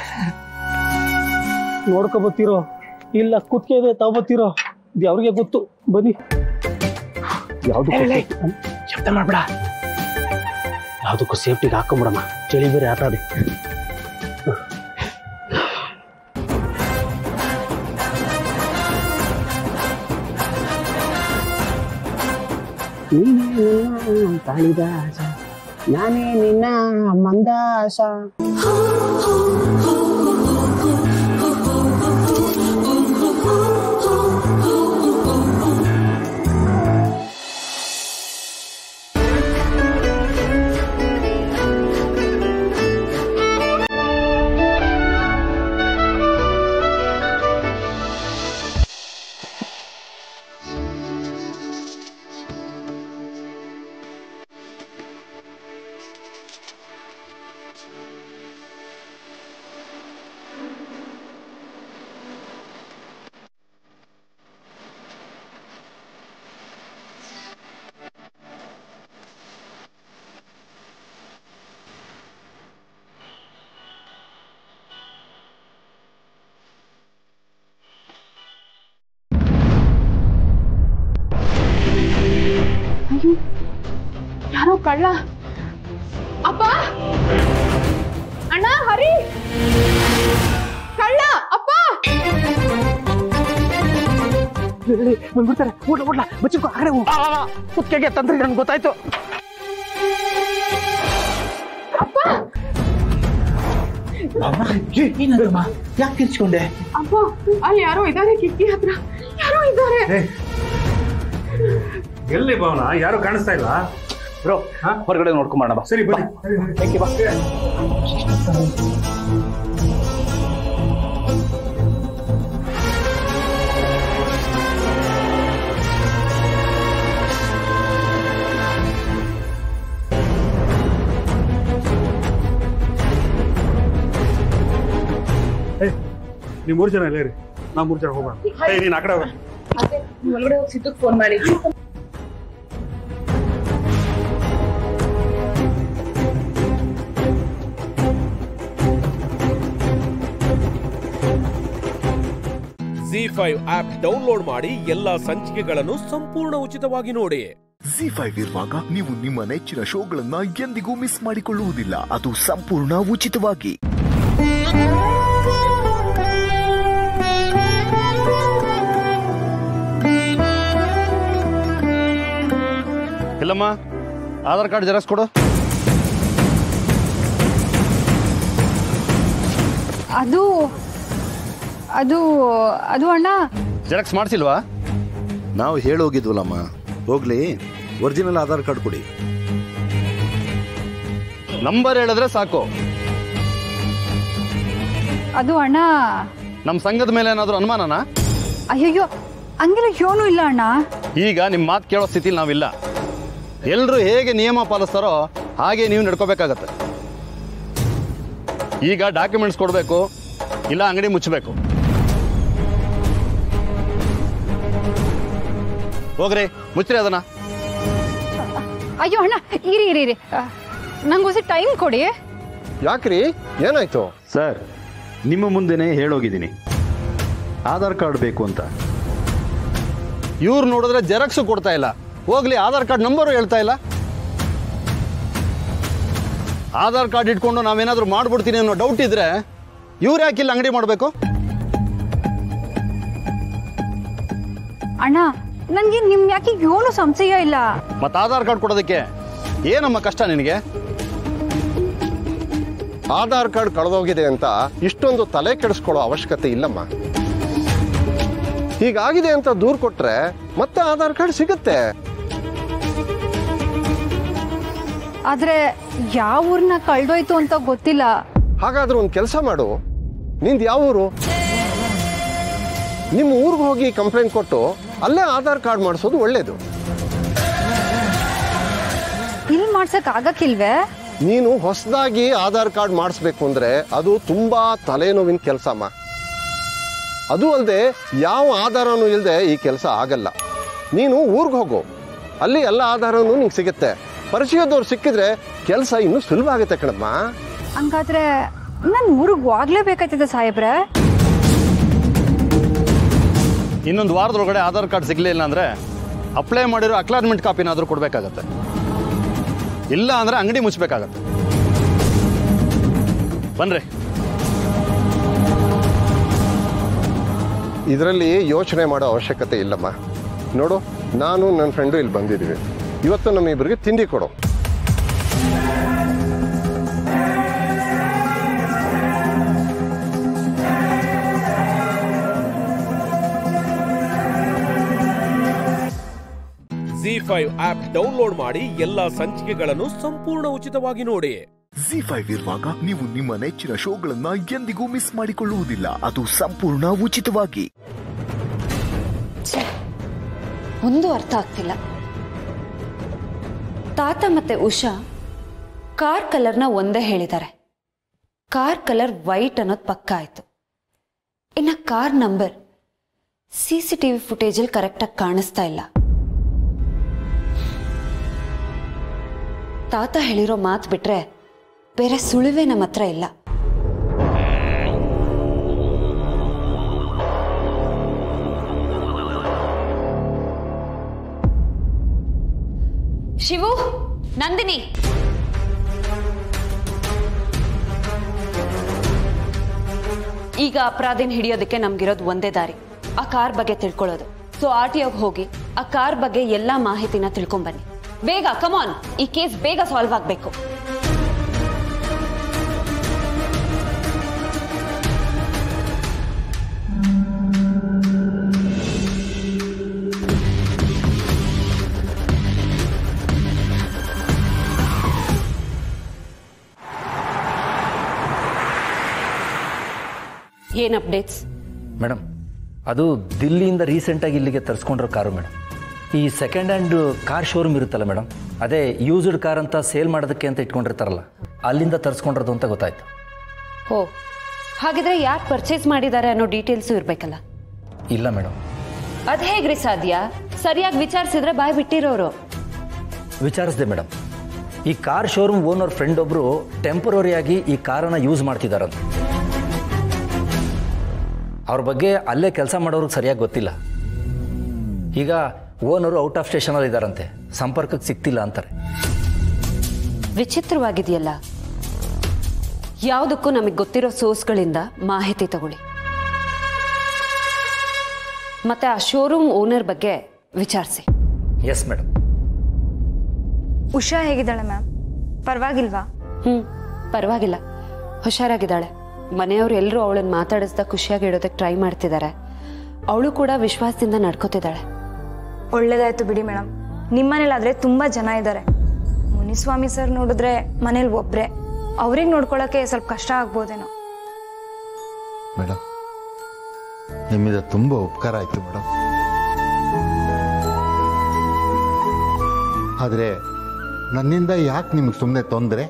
ನೋಡ್ಕೊಬತ್ತೀರೋ ಇಲ್ಲ ಕುತ್ತಿಗೆ ಇದೆ ತಗೋಬತ್ತೀರೋ ಇದು ಅವ್ರಿಗೆ ಗೊತ್ತು ಬನ್ನಿ ಯಾವ್ದು ಶಬ್ದ ಮಾಡ್ಬೇಡ ಯಾವ್ದಕ್ಕೂ ಸೇಫ್ಟಿಗೆ ಹಾಕೊಂಬಿಡಮ್ಮ ಚಳಿ ಬೇರೆ ಆಟ ಅದೇ ಕಾಳಿದಾಸ ನಾನೇ ನಿನ್ನ ಮಂದಾಸ ಯಾರೋ ಕಳ್ಳ ಅಪ್ಪ ಅಣ್ಣ ಹರಿ ಕಳ್ಳ ಅಪ್ಪ ಬಂದ್ಬಿಡ್ತಾರೆ ಓಡ್ಲ ಓಡ್ಲ ಬಚ್ಚಿಕೋ ಆ ಕಡೆ ಹೋಗು. ಕುತ್ತಿಗೆಗೆ ತಂದ್ರೆ ನನ್ಗೆ ಗೊತ್ತಾಯ್ತು ಏನಂದ್ರಮ್ಮ ಯಾಕೆ ಕಿರ್ಚ್ಕೊಂಡೆ ಅಪ್ಪ ಅಲ್ಲಿ ಯಾರೋ ಇದ್ದಾರೆ ಕಿಟಕಿ ಹತ್ರ ಯಾರೋ ಇದ್ದಾರೆ ಎಲ್ಲಿ ಭವನ ಯಾರು ಕಾಣಿಸ್ತಾ ಇಲ್ಲ ಬ್ರೋ ಹೊರಗಡೆ ನೋಡ್ಕೊಂಬಾಣ ಬಾ ಸರಿ ಬನ್ನಿ ನೀವು ಮೂರು ಜನ ಇಲ್ಲೇ ರೀ ನಾ ಮೂರು ಜನ ಹೋಗೋಣ ಏಯ್ ನೀನು ಆ ಕಡೆ ಹೋಗ ಒಳಗಡೆ ಹೋಗಿ ಸಿದ್ದಕ್ಕೆ ಫೋನ್ ಮಾಡಿ ಜಿ ಫೈವ್ ಆಪ್ ಡೌನ್ಲೋಡ್ ಮಾಡಿ ಎಲ್ಲಾ ಸಂಚಿಕೆಗಳನ್ನು ಸಂಪೂರ್ಣ ಉಚಿತವಾಗಿ ನೋಡಿ ಜಿ ಫೈವ್ ಇರುವಾಗ ನೀವು ನಿಮ್ಮ ನೆಚ್ಚಿನ ಶೋಗಳನ್ನ ಎಂದಿಗೂ ಮಿಸ್ ಮಾಡಿಕೊಳ್ಳುವುದಿಲ್ಲ ಅದು ಸಂಪೂರ್ಣ ಉಚಿತವಾಗಿ ಇಲ್ಲಮ್ಮ ಆಧಾರ್ ಕಾರ್ಡ್ ಜೆರಾಕ್ಸ್ ಕೊಡು ಅದು ಅದು ಅದು ಅಣ್ಣ ಜೆರಾಕ್ಸ್ ಮಾಡ್ಸಿಲ್ವಾ ನಾವು ಹೇಳೋಗಿದ್ವಲ್ಲಮ್ಮ ಹೋಗ್ಲಿ ಒರಿಜಿನಲ್ ಆಧಾರ್ ಕಾರ್ಡ್ ಕೊಡಿ ನಂಬರ್ ಹೇಳಿದ್ರೆ ಸಾಕು ಅದು ಅಣ್ಣ ನಮ್ಮ ಸಂಘದ ಮೇಲೆ ಏನಾದರೂ ಅನುಮಾನನಾ ಅಯ್ಯಯ್ಯೋ ಹಂಗೆಲ್ಲ ಏನೂ ಇಲ್ಲ ಅಣ್ಣ ಈಗ ನಿಮ್ಮ ಮಾತು ಕೇಳೋ ಸ್ಥಿತಿಲಿ ನಾವಿಲ್ಲ ಎಲ್ಲರೂ ಹೇಗೆ ನಿಯಮ ಪಾಲಿಸ್ತಾರೋ ಹಾಗೆ ನೀವು ನಡ್ಕೋಬೇಕಾಗತ್ತೆ ಈಗ ಡಾಕ್ಯುಮೆಂಟ್ಸ್ ಕೊಡಬೇಕು ಇಲ್ಲ ಅಂಗಡಿ ಮುಚ್ಚಬೇಕು ಹೋಗ್ರಿ ಮುಚ್ಚ್ರಿ ಅದನ್ನ ಅಯ್ಯೋ ಅಣ್ಣ ಇರಿ ಇರಿ ಇರಿ ನಂಗೆ ಟೈಮ್ ಕೊಡಿ ಯಾಕ್ರಿ ಏನಾಯ್ತು ಸರ್ ನಿಮ್ಮ ಮುಂದೆನೇ ಹೇಳೋಗಿದ್ದೀನಿ ಆಧಾರ್ ಕಾರ್ಡ್ ಬೇಕು ಅಂತ ಇವ್ರು ನೋಡಿದ್ರೆ ಜೆರಾಕ್ಸು ಕೊಡ್ತಾ ಇಲ್ಲ ಹೋಗ್ಲಿ ಆಧಾರ್ ಕಾರ್ಡ್ ನಂಬರು ಹೇಳ್ತಾ ಇಲ್ಲ ಆಧಾರ್ ಕಾರ್ಡ್ ಇಟ್ಕೊಂಡು ನಾವೇನಾದ್ರೂ ಮಾಡ್ಬಿಡ್ತೀನಿ ಅನ್ನೋ ಡೌಟ್ ಇದ್ರೆ ಇವ್ರು ಯಾಕೆ ಇಲ್ಲಿ ಅಂಗಡಿ ಮಾಡಬೇಕು ಅಣ್ಣ ನನಗೆ ನಿಮ್ ಯಾಕೆ ಏನು ಸಂಶಯ ಇಲ್ಲ ಮತ್ತೆ ಆಧಾರ್ ಕಾರ್ಡ್ ಕೊಡೋದಕ್ಕೆ ಏನಮ್ಮ ಕಷ್ಟ ನಿನಗೆ ಆಧಾರ್ ಕಾರ್ಡ್ ಕಳೆದೋಗಿದೆ ಅಂತ ಇಷ್ಟೊಂದು ತಲೆ ಕೆಡಿಸ್ಕೊಳ್ಳೋ ಅವಶ್ಯಕತೆ ಇಲ್ಲಮ್ಮ ಹೀಗಾಗಿದೆ ಅಂತ ದೂರ್ ಕೊಟ್ರೆ ಮತ್ತೆ ಆಧಾರ್ ಕಾರ್ಡ್ ಸಿಗುತ್ತೆ ಆದ್ರೆ ಯಾವ ಊರ್ನ ಕಳ್ದೋಯ್ತು ಅಂತ ಗೊತ್ತಿಲ್ಲ ಹಾಗಾದ್ರೆ ಒಂದು ಕೆಲಸ ಮಾಡು ನಿಂದು ಯಾವ ಊರು ನಿಮ್ಮ ಊರಿಗೆ ಹೋಗಿ ಕಂಪ್ಲೇಂಟ್ ಕೊಟ್ಟು ಅಲ್ಲೇ ಆಧಾರ್ ಕಾರ್ಡ್ ಮಾಡಿಸೋದು ಒಳ್ಳೇದು ಇಲ್ಲಿ ಮಾಡ್ಸಕ್ ಆಗಕ್ಕಿಲ್ವೇ ನೀನು ಹೊಸದಾಗಿ ಆಧಾರ್ ಕಾರ್ಡ್ ಮಾಡಿಸ್ಬೇಕು ಅಂದ್ರೆ ಅದು ತುಂಬಾ ತಲೆನೋವಿನ ಕೆಲಸಮ್ಮ ಅದು ಅಲ್ಲದೆ ಯಾವ ಆಧಾರನೂ ಇಲ್ಲದೆ ಈ ಕೆಲಸ ಆಗಲ್ಲ ನೀನು ಊರಿಗೆ ಹೋಗು ಅಲ್ಲಿ ಎಲ್ಲ ಆಧಾರನೂ ನಿಂಗೆ ಸಿಗುತ್ತೆ ಪರಿಚಯದವ್ರು ಸಿಕ್ಕಿದ್ರೆ ಕೆಲಸ ಇನ್ನೂ ಸುಲಭ ಆಗುತ್ತೆ ಕಣಮ್ಮ ಹಂಗಾದ್ರೆ ನನ್ ಊರಿಗೆ ಹೋಗ್ಲೇಬೇಕಾಯ್ತದೆ ಸಾಹೇಬ್ರೆ ಇನ್ನೊಂದು ವಾರದೊಳಗಡೆ ಆಧಾರ್ ಕಾರ್ಡ್ ಸಿಗಲಿಲ್ಲ ಅಂದರೆ ಅಪ್ಲೈ ಮಾಡಿರೋ ಅಕ್ಲಾರ್ಮೆಂಟ್ ಕಾಪಿನಾದರೂ ಕೊಡಬೇಕಾಗತ್ತೆ ಇಲ್ಲ ಅಂದರೆ ಅಂಗಡಿ ಮುಚ್ಚಬೇಕಾಗತ್ತೆ ಬನ್ರಿ ಇದರಲ್ಲಿ ಯೋಚನೆ ಮಾಡೋ ಅವಶ್ಯಕತೆ ಇಲ್ಲಮ್ಮ ನೋಡು ನಾನು ನನ್ನ ಫ್ರೆಂಡು ಇಲ್ಲಿ ಬಂದಿದ್ದೀವಿ ಇವತ್ತು ನಮ್ಮಿಬ್ಬರಿಗೆ ತಿಂಡಿ ಕೊಡು ಜಿ ಫೈವ್ ಆಪ್ ಡೌನ್ಲೋಡ್ ಮಾಡಿ ಎಲ್ಲಾ ಸಂಚಿಕೆಗಳನ್ನು ಸಂಪೂರ್ಣ ಉಚಿತವಾಗಿ ನೋಡಿ ಜಿ ಫೈವ್ ಇರುವಾಗ ನೀವು ನಿಮ್ಮ ನೆಚ್ಚಿನ ಶೋಗಳನ್ನ ಎಂದಿಗೂ ಮಿಸ್ ಮಾಡಿಕೊಳ್ಳುವುದಿಲ್ಲ ಅದು ಸಂಪೂರ್ಣ ಉಚಿತವಾಗಿ ಒಂದು ಅರ್ಥ ಆಗ್ತಿಲ್ಲ ತಾತ ಮತ್ತೆ ಉಷಾ ಕಾರ್ ಕಲರ್ನ ಒಂದೇ ಹೇಳಿದ್ದಾರೆ ಕಾರ್ ಕಲರ್ ವೈಟ್ ಅನ್ನೋದು ಪಕ್ಕ ಆಯ್ತು ಇನ್ನ car number C C T V ಫುಟೇಜಲ್ಲಿ ಕರೆಕ್ಟಾಗಿ ಕಾಣಿಸ್ತಾ ಇಲ್ಲ ತಾತ ಹೇಳಿರೋ ಮಾತು ಬಿಟ್ರೆ ಬೇರೆ ಸುಳಿವೇ ನಮ್ಮ ಹತ್ರ ಇಲ್ಲ ಶಿವು ನಂದಿನಿ ಈಗ ಅಪರಾಧಿನ ಹಿಡಿಯೋದಕ್ಕೆ ನಮ್ಗಿರೋದು ಒಂದೇ ದಾರಿ ಆ ಕಾರ್ ಬಗ್ಗೆ ತಿಳ್ಕೊಳ್ಳೋದು ಸೊ ಆರ್ ಟಿ ಹೋಗಿ ಆ ಕಾರ್ ಬಗ್ಗೆ ಎಲ್ಲಾ ಮಾಹಿತಿನ ತಿಳ್ಕೊಂಬನ್ನಿ ಬೇಗ ಕಮಾನ್ ಈ ಕೇಸ್ ಬೇಗ ಸಾಲ್ವ್ ಆಗ್ಬೇಕು ಏನ್ ಅಪ್ಡೇಟ್ಸ್ ಮೇಡಮ್ ಅದು ದಿಲ್ಲಿಯಿಂದ ರೀಸೆಂಟಾಗಿ ಇಲ್ಲಿಗೆ ತರಿಸ್ಕೊಂಡಿರೋ ಕಾರು ಮೇಡಮ್ ಈ ಸೆಕೆಂಡ್ ಹ್ಯಾಂಡ್ ಕಾರ್ ಶೋರೂಮ್ ಇರುತ್ತಲ್ಲ ಮೇಡಮ್ ಅದೇ ಯೂಸ್ಡ್ ಕಾರ್ ಅಂತ ಸೇಲ್ ಮಾಡೋದಕ್ಕೆ ಅಂತ ಇಟ್ಕೊಂಡಿರ್ತಾರಲ್ಲ ಅಲ್ಲಿಂದ ತರಿಸ್ಕೊಂಡಿರೋದು ಅಂತ ಗೊತ್ತಾಯ್ತು ಓ ಹಾಗಿದ್ರೆ ಯಾರು ಪರ್ಚೇಸ್ ಮಾಡಿದ್ದಾರೆ ಅನ್ನೋ ಡೀಟೇಲ್ಸು ಇರ್ಬೇಕಲ್ಲ ಇಲ್ಲ ಮೇಡಮ್ ಅದ್ ಹೇಗ್ರಿ ಸಾಧ್ಯ ಸರಿಯಾಗಿ ವಿಚಾರಿಸಿದ್ರೆ ಬಾಯ್ ಬಿಟ್ಟಿರೋರು ವಿಚಾರಿಸಿದೆ ಮೇಡಮ್ ಈ ಕಾರ್ ಶೋರೂಮ್ ಓನರ್ ಫ್ರೆಂಡ್ ಒಬ್ಬರು ಟೆಂಪರರಿಯಾಗಿ ಈ ಕಾರನ್ನು ಯೂಸ್ ಮಾಡ್ತಿದ್ದಾರಂತೆ ಅವ್ರ ಬಗ್ಗೆ ಅಲ್ಲೇ ಕೆಲಸ ಮಾಡೋರಿಗೆ ಸರಿಯಾಗಿ ಗೊತ್ತಿಲ್ಲ ಈಗ ಓನರು ಔಟ್ ಆಫ್ ಸ್ಟೇಷನಲ್ಲಿ ಇದ್ದಾರಂತೆ ಸಂಪರ್ಕಕ್ಕೆ ಸಿಗ್ತಿಲ್ಲ ಅಂತಾರೆ ವಿಚಿತ್ರವಾಗಿದೆಯಲ್ಲ ಯಾವುದಕ್ಕೂ ನಮಗೆ ಗೊತ್ತಿರೋ ಸೋರ್ಸ್ಗಳಿಂದ ಮಾಹಿತಿ ತಗೊಳ್ಳಿ ಮತ್ತೆ ಆ ಶೋರೂಮ್ ಓನರ್ ಬಗ್ಗೆ ವಿಚಾರಿಸಿ ಎಸ್ ಮೇಡಮ್ ಉಷಾ ಹೇಗಿದ್ದಾಳೆ ಮ್ಯಾಮ್ ಪರವಾಗಿಲ್ವಾ ಹ್ಮ್ ಪರವಾಗಿಲ್ಲ ಹುಷಾರಾಗಿದ್ದಾಳೆ ಮನೆಯವ್ರು ಎಲ್ಲರೂ ಅವಳನ್ನ ಮಾತಾಡಿಸ್ದ ಖುಷಿಯಾಗಿ ಇಡೋದಕ್ಕೆ ಟ್ರೈ ಮಾಡ್ತಿದ್ದಾರೆ ಅವಳು ಕೂಡ ವಿಶ್ವಾಸದಿಂದ ನಡ್ಕೋತಿದ್ದಾಳೆ ಒಳ್ಳೇದಾಯ್ತು ಬಿಡಿ ಮೇಡಮ್ ನಿಮ್ಮನೇಲಾದ್ರೆ ತುಂಬಾ ಜನ ಇದ್ದಾರೆ ಮುನಿಸ್ವಾಮಿ ಸರ್ ನೋಡಿದ್ರೆ ಮನೇಲಿ ಒಬ್ರೆ ಅವ್ರಿಗೆ ನೋಡ್ಕೊಳಕ್ಕೆ ಸ್ವಲ್ಪ ಕಷ್ಟ ಆಗ್ಬೋದೇನೋ ಮೇಡಮ್ ನಿಮ್ಮಿಂದ ತುಂಬ ಉಪಕಾರ ಆಯಿತು ಮೇಡಮ್ ಆದರೆ ನನ್ನಿಂದ ಯಾಕೆ ನಿಮ್ಗೆ ಸುಮ್ಮನೆ ತೊಂದರೆ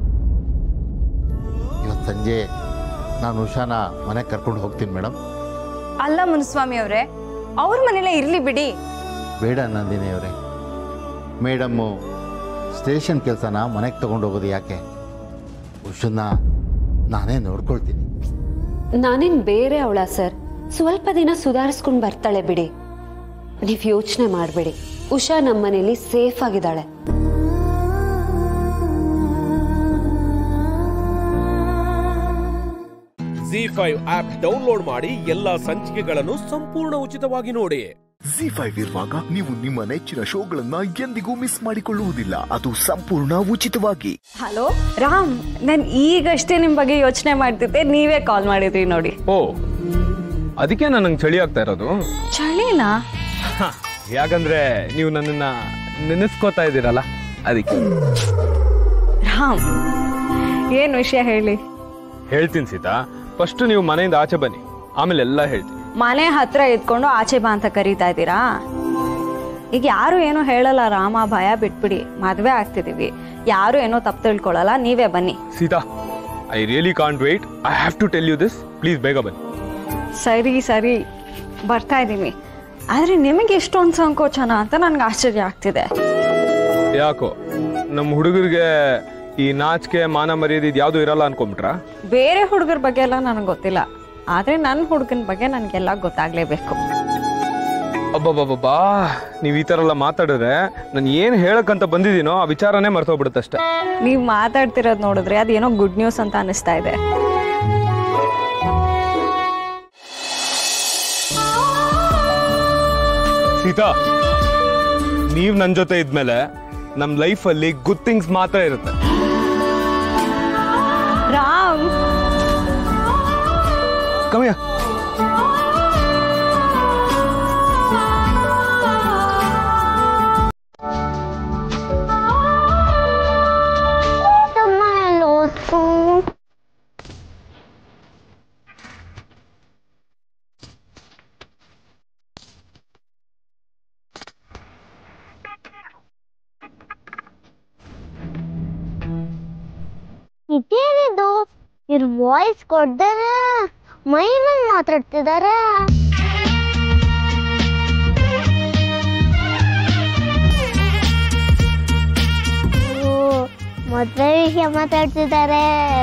ಇವತ್ತು ಸಂಜೆ ನಾನು ಉಷಾನ ಮನೆಗೆ ಕರ್ಕೊಂಡು ಹೋಗ್ತೀನಿ ಮೇಡಮ್ ಅಲ್ಲ ಮುನಿಸ್ವಾಮಿ ಅವರೇ ಅವ್ರ ಮನೇಲೇ ಇರ್ಲಿ ಬಿಡಿ ಬೇಡ ನಂದಿನಿ ಅವರೇ ಮೇಡಮ್ಮು ಸ್ಟೇಷನ್ ಕೆಲಸನ ಮನೆಗೆ ತಗೊಂಡು ಹೋಗೋದು ಯಾಕೆ ಉಷನ್ನ ನಾನೇ ನೋಡ್ಕೊಳ್ತೀನಿ ನಾನೇನ್ ಬೇರೆ ಅವಳ ಸರ್ ಸ್ವಲ್ಪ ದಿನ ಸುಧಾರಿಸ್ಕೊಂಡು ಬರ್ತಾಳೆ ಬಿಡಿ ನೀವ್ ಯೋಚನೆ ಮಾಡಬೇಡಿ ಉಷಾ ನಮ್ಮನೇಲಿ ಸೇಫ್ ಆಗಿದ್ದಾಳೆ ಜಿ ಫೈವ್ ಆಪ್ ಡೌನ್ಲೋಡ್ ಮಾಡಿ ಎಲ್ಲಾ ಸಂಚಿಕೆಗಳನ್ನು ಸಂಪೂರ್ಣ ಉಚಿತವಾಗಿ ನೋಡಿ ಜಿ ಫೈವ್ ಇರುವಾಗ ನೀವು ನಿಮ್ಮ ನೆಚ್ಚಿನ ಶೋಗಳನ್ನ ಎಂದಿಗೂ ಮಿಸ್ ಮಾಡಿಕೊಳ್ಳುವುದಿಲ್ಲ ಅದು ಸಂಪೂರ್ಣ ಉಚಿತವಾಗಿ ಹಲೋ ರಾಮ್ ನಾನು ಈಗಷ್ಟೇ ನಿಮ್ಮ ಬಗ್ಗೆ ಯೋಚನೆ ಮಾಡ್ತಿದ್ದೆ ನೀವೇ ಕಾಲ್ ಮಾಡಿದ್ರಿ ನೋಡಿ ಓ ಅದಕ್ಕೆ ನನಗೆ ಚಳಿ ಆಗ್ತಾ ಇರೋದು ಚಳಿನಾ ಯಾಕಂದ್ರೆ ನೀವು ನನ್ನನ್ನ ನೆನೆಸ್ಕೋತಾ ಇದ್ದೀರಲ್ಲ ಅದಕ್ಕೆ ರಾಮ್ ಏನು ವಿಷಯ ಹೇಳಿ ಹೇಳ್ತೀನಿ ಸೀತಾ ಫಸ್ಟ್ ನೀವು ಮನೆಯಿಂದ ಆಚೆ ಬನ್ನಿ ಆಮೇಲೆ ಎಲ್ಲ ಹೇಳ್ತೀನಿ ಮನೆ ಹತ್ರ ಇದ್ಕೊಂಡು ಆಚೆ ಬಾ ಅಂತ ಕರೀತಾ ಇದ್ದೀರಾ ಈಗ ಯಾರು ಏನೋ ಹೇಳಲ್ಲ ರಾಮ ಭಯ ಬಿಟ್ಬಿಡಿ ಮದ್ವೆ ಆಗ್ತಿದೀವಿ ಯಾರು ಏನೋ ತಪ್ಪು ತಿಳ್ಕೊಳಲ್ಲ ನೀವೇ ಬನ್ನಿ Sita I really can't wait I have to tell you this please ಬೇಗ ಬನ್ನಿ ಸರಿ ಸರಿ ಬರ್ತಾ ಇದ್ದೀವಿ ಆದ್ರೆ ನಿಮಗೆ ಎಷ್ಟೊಂದು ಸಂಕೋಚನ ಅಂತ ನನ್ಗೆ ಆಶ್ಚರ್ಯ ಆಗ್ತಿದೆ ಯಾಕೋ ನಮ್ಮ ಹುಡುಗರಿಗೆ ಈ ನಾಚಿಕೆ ಮಾನ ಮರ್ಯಾದೆ ಇದು ಯಾವುದು ಇರಲ್ಲ ಅನ್ಕೊಂಬಿಟ್ರಾ ಬೇರೆ ಹುಡುಗರ ಬಗ್ಗೆ ಎಲ್ಲ ನನಗೆ ಗೊತ್ತಿಲ್ಲ ಆದ್ರೆ ನನ್ನ ಹುಡುಗನ ಬಗ್ಗೆ ನನಗೆಲ್ಲ ಗೊತ್ತಾಗ್ಲೇಬೇಕು ಅಬ್ಬಬ್ಬಬ್ಬಾ ನೀವು ಈ ಥರ ಎಲ್ಲ ಮಾತಾಡಿದ್ರೆ ನಾನು ಏನು ಹೇಳಕ್ಕಂತ ಬಂದಿದ್ದೀನೋ ಆ ವಿಚಾರನೇ ಮರ್ತೋಗ್ಬಿಡುತ್ತಷ್ಟೇ ನೀವು ಮಾತಾಡ್ತಿರೋದು ನೋಡಿದ್ರೆ ಅದೇನೋ ಗುಡ್ ನ್ಯೂಸ್ ಅಂತ ಅನಿಸ್ತಾ ಇದೆ ಸೀತಾ ನೀವ್ ನನ್ ಜೊತೆ ಇದ್ಮೇಲೆ ನಮ್ ಲೈಫ್ ಅಲ್ಲಿ ಗುಡ್ ಥಿಂಗ್ಸ್ ಮಾತ್ರ ಇರುತ್ತೆ ರಾಮ್ ಕಮ್ಮಿಯ ಇದೇನಿದು ಇವ್ರ ವಾಯ್ಸ್ ಕೊಡ್ದಾರೆ ಮೈ ಮೇಲೆ ಮಾತಾಡ್ತಿದಾರೆ ಓ, ಮದ್ವೆ ವಿಷಯ ಮಾತಾಡ್ತಿದ್ದಾರೆ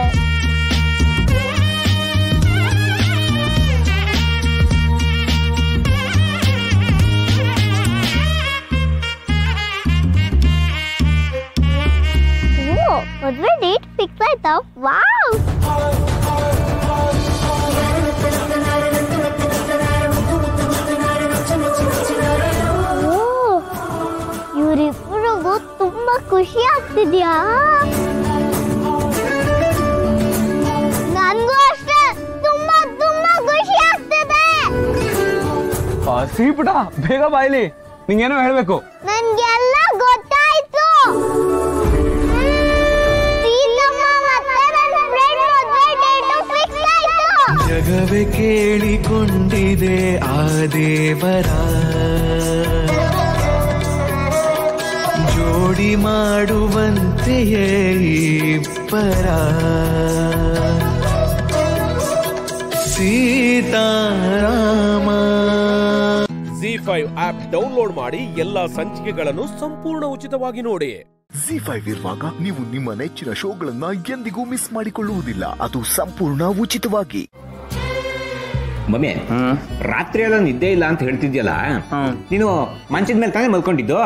ಓ ಮದ್ವೆ ಡೇಟ್ ಫಿಕ್ಸ್ ಆಯ್ತಾ ವಾವ್ ಓ ಇವರಿಬ್ಬರಿಗೂ ತುಂಬಾ ಖುಷಿ ಆಗ್ತಿದ್ಯಾ ನನ್ಗೂ ಅಷ್ಟೇ ತುಂಬಾ ತುಂಬಾ ಖುಷಿ ಆಗ್ತಿದೆ ಸಿಹಿಪುಟ ಬೇಗ ಬಾಯ್ಲಿ ನಿಂಗೇನೋ ಹೇಳ್ಬೇಕು ನನ್ಗೆಲ್ಲ ಗೊತ್ತಾಯ್ತು ಸೀತಮ್ಮ ಮತ್ತೆ ನನ್ನ ಫ್ರೆಂಡ್ ಮದ್ವೆ ಡೇಟು ಫಿಕ್ಸ್ ಆಯ್ತು ಜಗವೇ ಕೇಳಿಕೊಂಡಿದೆ ಆ ದೇವರ ಜೋಡಿ ಮಾಡುವಂತೆಯೇ ಇಬ್ಬರ Sitarama Zee five app download ಮಾಡಿ ಎಲ್ಲಾ ಸಂಚಿಕೆಗಳನ್ನು ಸಂಪೂರ್ಣ ಉಚಿತವಾಗಿ ನೋಡಿ ಜಿ ಫೈವ್ ಇರುವಾಗ ನೀವು ನಿಮ್ಮ ನೆಚ್ಚಿನ ಶೋಗಳನ್ನ ಎಂದಿಗೂ ಮಿಸ್ ಮಾಡಿಕೊಳ್ಳುವುದಿಲ್ಲ ಅದು ಸಂಪೂರ್ಣ ಉಚಿತವಾಗಿ ಮಮ್ಮಿ ರಾತ್ರಿ ಎಲ್ಲ ನಿದ್ದೆ ಇಲ್ಲ ಅಂತ ಹೇಳ್ತಿದ್ಯಲ್ಲ ನೀನು ಮಂಚದ ಮೇಲೆ ತಾನೇ ಮಲ್ಕೊಂಡಿದ್ದು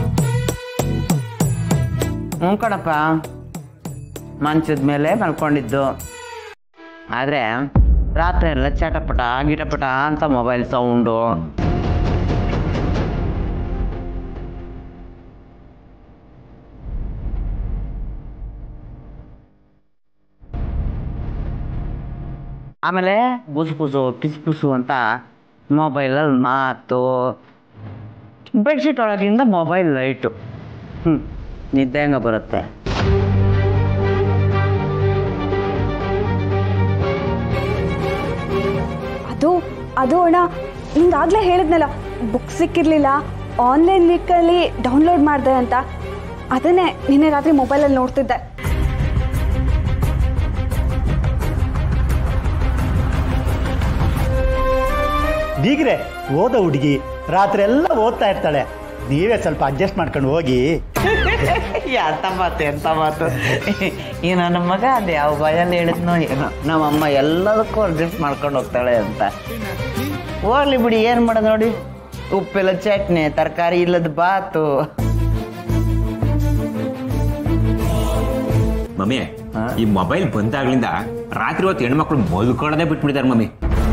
ಹ್ಞೂ ಕಣಪ್ಪ ಮಂಚದ ಮೇಲೆ ಮಲ್ಕೊಂಡಿದ್ದು ಆದರೆ ರಾತ್ರಿ ಎಲ್ಲ ಚಟಪಟ ಗಿಟಪಟ ಅಂತ ಮೊಬೈಲ್ ಸೌಂಡು ಆಮೇಲೆ ಬುಸು ಬುಸು ಪಿಸು ಪಿಸು ಅಂತ ಮೊಬೈಲಲ್ಲಿ ಮಾತು ಬೆಡ್ಶೀಟ್ ಒಳಗಿಂದ ಮೊಬೈಲ್ ಲೈಟು ಹ್ಞೂ ನಿದ್ದೆ ಹೆಂಗೆ ಬರುತ್ತೆ ಅದು ಅದು ಅಣ್ಣ ನಿಂಗಾಗಲೇ ಹೇಳಿದ್ನಲ್ಲ ಬುಕ್ ಸಿಕ್ಕಿರ್ಲಿಲ್ಲ ಆನ್ಲೈನ್ ಲಿಕ್ಕಲ್ಲಿ ಡೌನ್ಲೋಡ್ ಮಾಡಿದೆ ಅಂತ ಅದನ್ನೇ ನಿನ್ನೆ ರಾತ್ರಿ ಮೊಬೈಲಲ್ಲಿ ನೋಡ್ತಿದ್ದೆ ಬೀಗ್ರೆ ಓದ ಹುಡುಗಿ ರಾತ್ರಿ ಎಲ್ಲ ಓದ್ತಾ ಇರ್ತಾಳೆ ನೀವೇ ಸ್ವಲ್ಪ ಅಡ್ಜಸ್ಟ್ ಮಾಡ್ಕೊಂಡು ಹೋಗಿ ಎಂತ ಮಾತು ಎಂತ ಮಾತು ಈ ನನ್ನ ಮಗ ಅದು ಯಾವ ಭಯಲ್ಲಿ ಹೇಳಿದ್ನೋ ಏನೋ ನಮ್ಮಮ್ಮ ಎಲ್ಲದಕ್ಕೂ ಅಡ್ಜಸ್ಟ್ ಮಾಡ್ಕೊಂಡು ಹೋಗ್ತಾಳೆ ಅಂತ ಹೋಗ್ಲಿ ಬಿಡಿ ಏನು ಮಾಡೋದು ನೋಡಿ ಉಪ್ಪಿಲ್ಲ ಚಟ್ನಿ ತರಕಾರಿ ಇಲ್ಲದ ಬಾತು ಮಮ್ಮಿ ಈ ಮೊಬೈಲ್ ಬಂದಾಗ್ಲಿಂದ ರಾತ್ರಿ ಹೊತ್ತು ಹೆಣ್ಮಕ್ಳು ಮಲ್ಕೊಳ್ಳೋದೇ ಬಿಟ್ಬಿಟ್ಟಿದ್ದಾರೆ ಮಮ್ಮಿ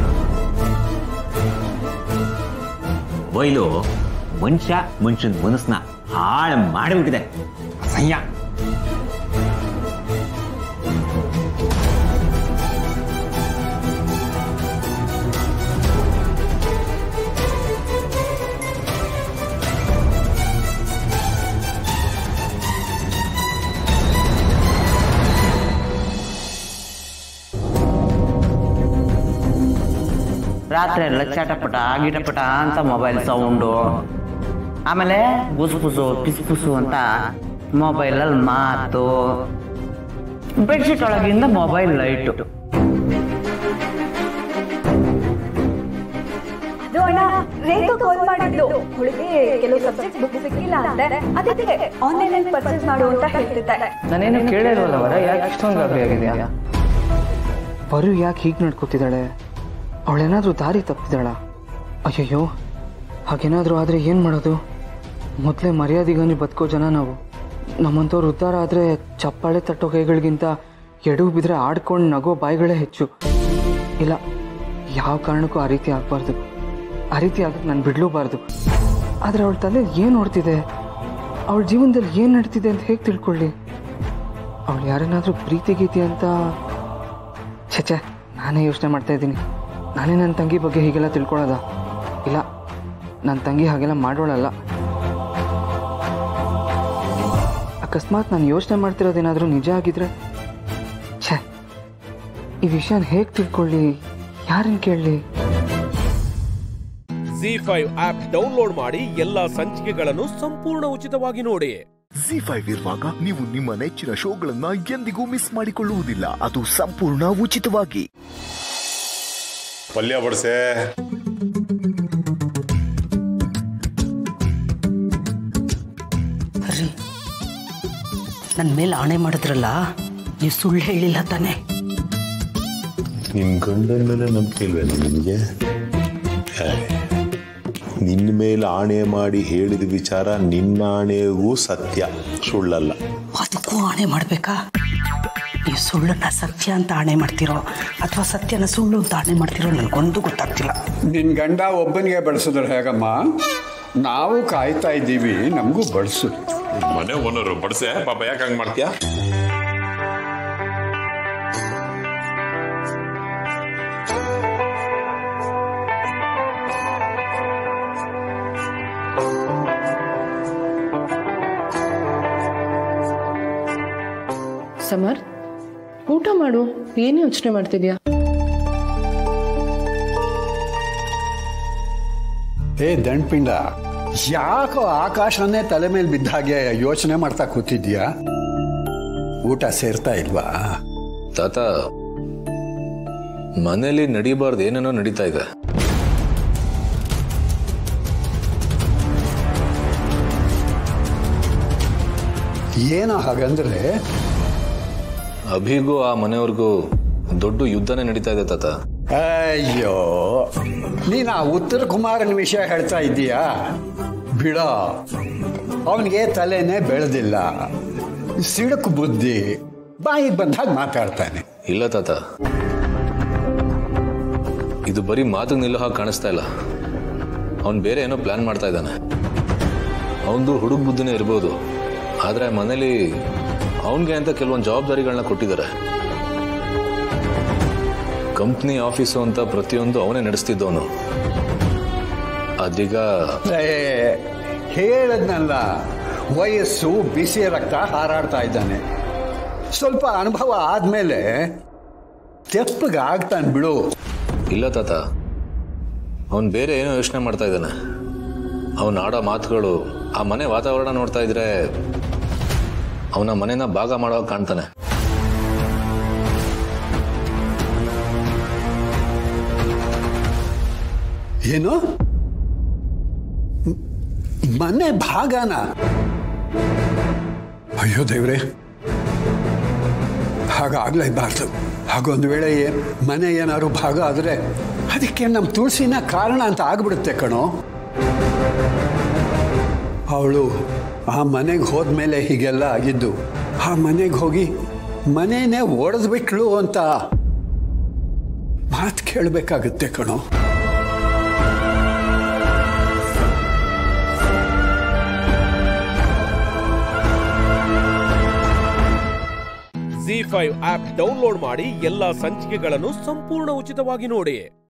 ಮೊಬೈಲು ಮನುಷ್ಯ ಮನುಷ್ಯನ ಮನಸ್ಸನ್ನ ಹಾಳು ಮಾಡಿಬಿಟ್ಟಿದೆ ಅಸಹ್ಯ ರಾತ್ರಿ ಎಲ್ಲ ಚಟಪಟ ಗಿಟಪಟ ಅಂತ ಮೊಬೈಲ್ ಸೌಂಡು ಆಮೇಲೆ ಗುಸು ಗುಸು ಪಿಸು ಪಿಸು ಅಂತ ಮೊಬೈಲಲ್ಲಿ ಮಾತು ಬೆಡ್ಶೀಟ್ ಒಳಗಿಂದ ಮೊಬೈಲ್ ಲೈಟು ಅದು ಅಣ್ಣ ರೇಖಾ ಕಾಲ್ ಮಾಡಿದ್ಲು ಅವಳಿಗೆ ಕೆಲವು ಸಬ್ಜೆಕ್ಟ್ ಬುಕ್ ಸಿಕ್ಕಿಲ್ಲ ಅಂತೆ ಅದಕ್ಕೆ ಆನ್ಲೈನ್ ಅಲ್ಲಿ ಪರ್ಚೇಸ್ ಮಾಡು ಅಂತ ಹೇಳ್ತಿದ್ದೆ ನಾನೇನು ಕೇಳಿಲ್ವಲ್ಲ ವರ ಯಾಕೆ ಇಷ್ಟೊಂದು ಗಾಬರಿ ಆಗಿದೆಯಾ ಬರು ಯಾಕೆ ಹೀಗೆ ನಡ್ಕೋತಿದ್ದಾಳೆ ಅವಳೇನಾದ್ರೂ ದಾರಿ ತಪ್ಪಿದಾಳ ಅಯ್ಯಯ್ಯೋ ಹಾಗೇನಾದ್ರೂ ಆದರೆ ಏನು ಮಾಡೋದು ಮೊದಲೇ ಮರ್ಯಾದೆಗಾನಿ ಬದುಕೋ ಜನ ನಾವು ನಮ್ಮಂಥವ್ರು ಉದ್ಧಾರ ಆದರೆ ಚಪ್ಪಾಳೆ ತಟ್ಟೋ ಕೈಗಳಿಗಿಂತ ಎಡವು ಬಿದ್ದರೆ ಆಡ್ಕೊಂಡು ನಗೋ ಬಾಯಿಗಳೇ ಹೆಚ್ಚು ಇಲ್ಲ ಯಾವ ಕಾರಣಕ್ಕೂ ಆ ರೀತಿ ಆಗಬಾರ್ದು ಆ ರೀತಿ ಆಗಕ್ಕೆ ನಾನು ಬಿಡಲೂಬಾರ್ದು ಆದರೆ ಅವಳ ತಲೆ ಏನು ನೋಡ್ತಿದೆ ಅವಳ ಜೀವನದಲ್ಲಿ ಏನು ನಡೀತಿದೆ ಅಂತ ಹೇಗೆ ತಿಳ್ಕೊಳ್ಳಿ ಅವಳು ಯಾರನ್ನಾದರೂ ಪ್ರೀತಿ ಗೀತಿ ಅಂತ ಛೆ ನಾನೇ ಯೋಚನೆ ಮಾಡ್ತಾ ಇದ್ದೀನಿ ನಾನೇ ನನ್ನ ತಂಗಿ ಬಗ್ಗೆ ಹೀಗೆಲ್ಲ ತಿಳ್ಕೊಳ್ಳೋದ ಇಲ್ಲ ನನ್ನ ತಂಗಿ ಹಾಗೆಲ್ಲ ಮಾಡೋಳಲ್ಲ ಅಕಸ್ಮಾತ್ ನಾನು ಯೋಚನೆ ಮಾಡ್ತಿರೋದೇನಾದರೂ ನಿಜ ಆಗಿದ್ರೆ ಛೇ ಈ ವಿಷಯನ ಹೇಗೆ ತಿಳ್ಕೊಳ್ಳಿ ಯಾರನ್ನು ಕೇಳಲಿ ಜಿ ಫೈವ್ ಆಪ್ ಡೌನ್ಲೋಡ್ ಮಾಡಿ ಎಲ್ಲಾ ಸಂಚಿಕೆಗಳನ್ನು ಸಂಪೂರ್ಣ ಉಚಿತವಾಗಿ ನೋಡಿ ಜಿ ಫೈವ್ ಇರುವಾಗ ನೀವು ನಿಮ್ಮ ನೆಚ್ಚಿನ ಶೋಗಳನ್ನ ಎಂದಿಗೂ ಮಿಸ್ ಮಾಡಿಕೊಳ್ಳುವುದಿಲ್ಲ ಅದು ಸಂಪೂರ್ಣ ಉಚಿತವಾಗಿ ಪಲ್ಯ ಬಡ್ಸೆ ರೀ ನನ್ನ ಮೇಲೆ ಆಣೆ ಮಾಡಿದ್ರಲ್ಲ ನೀವು ಸುಳ್ಳು ಹೇಳಿಲ್ಲ ತಾನೆ ನಿನ್ ಗಂಡನ ಮೇಲೆ ನಂಬಿಕೆ ಇಲ್ವೇನು ನಿನಗೆ ಹೇ, ನಿನ್ನ ಮೇಲೆ ಆಣೆ ಮಾಡಿ ಹೇಳಿದ ವಿಚಾರ ನಿನ್ನ ಆಣೆಗೂ ಸತ್ಯ ಸುಳ್ಳಲ್ಲ ಅದಕ್ಕೂ ಆಣೆ ಮಾಡಬೇಕಾ ನೀವು ಸುಳ್ಳನ್ನ ಸತ್ಯ ಅಂತ ಆಣೆ ಮಾಡ್ತಿರೋ ಅಥವಾ ಸತ್ಯನ ಸುಳ್ಳು ಅಂತ ಆಣೆ ಮಾಡ್ತಿರೋ ನನಗೊಂದು ಗೊತ್ತಾಗ್ತಿಲ್ಲ ನಿನ್ ಗಂಡ ಒಬ್ಬನಿಗೆ ಬಳಸಿದ್ರೆ ಹೇಗಮ್ಮ ನಾವು ಕಾಯ್ತಾ ಇದ್ದೀವಿ ನಮಗೂ ಬಳಸು ಮನೆ ಓನರು ಬಡ್ಸೆ ಪಾಪ ಯಾಕೆ ಹಂಗ್ ಮಾಡ್ತೀಯಾ ಸಮರ್ ಊಟ ಮಾಡು ಏನು ಯೋಚನೆ ಮಾಡ್ತಿದ್ಯಾ ಏ ದಂಡ್ಪಿಂಡ ಯಾಕೋ ಆಕಾಶನೇ ತಲೆ ಮೇಲೆ ಬಿದ್ದ ಹಾಗೆ ಯೋಚನೆ ಮಾಡ್ತಾ ಕೂತಿದ್ಯಾ ಊಟ ಸೇರ್ತಾ ಇಲ್ವಾ ತಾತ ಮನೇಲಿ ನಡಿಬಾರ್ದು ಏನೇನೋ ನಡೀತಾ ಇದೆ ಏನೋ ಹಾಗಂದ್ರೆ ಅಭಿಗೂ ಆ ಮನೆಯವ್ರಿಗೂ ದೊಡ್ಡ ಯುದ್ಧನೇ ನಡೀತಾ ಇದೆ ತಾತ ಅಯ್ಯೋ ನೀನು ಆ ಉತ್ತರ ಕುಮಾರನ ವಿಷಯ ಹೇಳ್ತಾ ಇದ್ದೀಯಾ ಬಿಡ ಅವನಿಗೆ ತಲೆನೇ ಬೆಳೆದಿಲ್ಲ ಸಿಡುಕು ಬುದ್ಧಿ ಬಾಯಿಗೆ ಬಂದಾಗ ಮಾತಾಡ್ತಾನೆ ಇಲ್ಲ ತಾತ ಇದು ಬರೀ ಮಾತಿಗೆ ನಿಲ್ಲೋ ಹಾಗೆ ಕಾಣಿಸ್ತಾ ಇಲ್ಲ ಅವನು ಬೇರೆ ಏನೋ ಪ್ಲಾನ್ ಮಾಡ್ತಾ ಇದ್ದಾನೆ ಅವನದು ಹುಡುಗ ಬುದ್ಧಿನೇ ಇರ್ಬೋದು ಆದರೆ ಮನೇಲಿ ಅವನಿಗೆ ಅಂತ ಕೆಲವೊಂದು ಜವಾಬ್ದಾರಿಗಳನ್ನ ಕೊಟ್ಟಿದ್ದಾರೆ ಕಂಪ್ನಿ ಆಫೀಸು ಅಂತ ಪ್ರತಿಯೊಂದು ಅವನೇ ನಡೆಸ್ತಿದ್ದವನು ಅದೀಗ ಏ, ಹೇಳದ್ನಲ್ಲ ವಯಸ್ಸು ಬಿಸಿ ರಕ್ತ ಹಾರಾಡ್ತಾ ಇದ್ದಾನೆ ಸ್ವಲ್ಪ ಅನುಭವ ಆದ್ಮೇಲೆ ತೆಪ್ಪಗೆ ಆಗ್ತಾನೆ ಬಿಡು ಇಲ್ಲ ತಾತ ಅವನು ಬೇರೆ ಏನೋ ಯೋಚನೆ ಮಾಡ್ತಾ ಇದ್ದಾನೆ ಅವನು ಆಡೋ ಮಾತುಗಳು ಆ ಮನೆ ವಾತಾವರಣ ನೋಡ್ತಾ ಇದ್ರೆ ಅವನ ಮನೆನ ಭಾಗ ಮಾಡೋ ಹಾಗ್ ಕಾಣ್ತಾನೆ ಏನು ಮ್- ಮನೆ ಭಾಗನ ಅಯ್ಯೋ ದೇವ್ರೆ ಹಾಗಾಗ್ಲೇಬಾರ್ದು ಹಾಗೊಂದು ವೇಳೆ ಏನ್ ಮನೆ ಏನಾದ್ರು ಭಾಗ ಆದರೆ ಅದಕ್ಕೆ ನಮ್ಮ ತುಳಸಿನ ಕಾರಣ ಅಂತ ಆಗ್ಬಿಡುತ್ತೆ ಕಣೋ ಅವಳು ಆ ಮನೆಗೆ ಹೋದ್ಮೇಲೆ ಹೀಗೆಲ್ಲ ಆಗಿದ್ದು ಆ ಮನೆಗೆ ಹೋಗಿ ಮನೇನೆ ಒಡೆದ್ಬಿಟ್ಲು ಅಂತ ಮಾತು ಕೇಳಬೇಕಾಗುತ್ತೆ ಕಣೋ ಜಿ ಫೈವ್ ಆಪ್ ಡೌನ್ಲೋಡ್ ಮಾಡಿ ಎಲ್ಲಾ ಸಂಚಿಕೆಗಳನ್ನು ಸಂಪೂರ್ಣ ಉಚಿತವಾಗಿ ನೋಡಿ